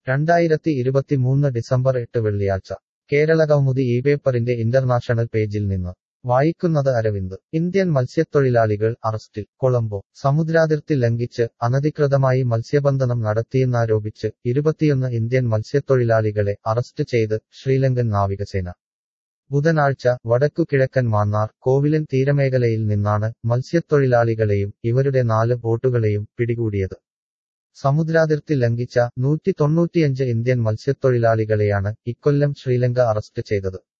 രണ്ടായിരത്തി ഇരുപത്തിമൂന്ന് ഡിസംബർ എട്ട് വെള്ളിയാഴ്ച കേരള കൗമുദി ഈ പേപ്പറിന്റെ ഇന്റർനാഷണൽ പേജിൽ നിന്ന് വായിക്കുന്നത് അരവിന്ദ് ഇന്ത്യൻ മത്സ്യത്തൊഴിലാളികൾ അറസ്റ്റിൽ കൊളംബോ സമുദ്രാതിർത്തി ലംഘിച്ച് അനധികൃതമായി മത്സ്യബന്ധനം നടത്തിയെന്നാരോപിച്ച് ഇരുപത്തിയൊന്ന് ഇന്ത്യൻ മത്സ്യത്തൊഴിലാളികളെ അറസ്റ്റ് ചെയ്ത് ശ്രീലങ്കൻ നാവികസേന ബുധനാഴ്ച വടക്കു കിഴക്കൻ മാന്നാർ കോവിലൻ തീരമേഖലയിൽ നിന്നാണ് മത്സ്യത്തൊഴിലാളികളെയും ഇവരുടെ നാല് ബോട്ടുകളെയും പിടികൂടിയത് സമുദ്രാതിർത്തി ലംഘിച്ച നൂറ്റി തൊണ്ണൂറ്റിയഞ്ച് ഇന്ത്യൻ മത്സ്യത്തൊഴിലാളികളെയാണ് ഇക്കൊല്ലം ശ്രീലങ്ക അറസ്റ്റ് ചെയ്തത്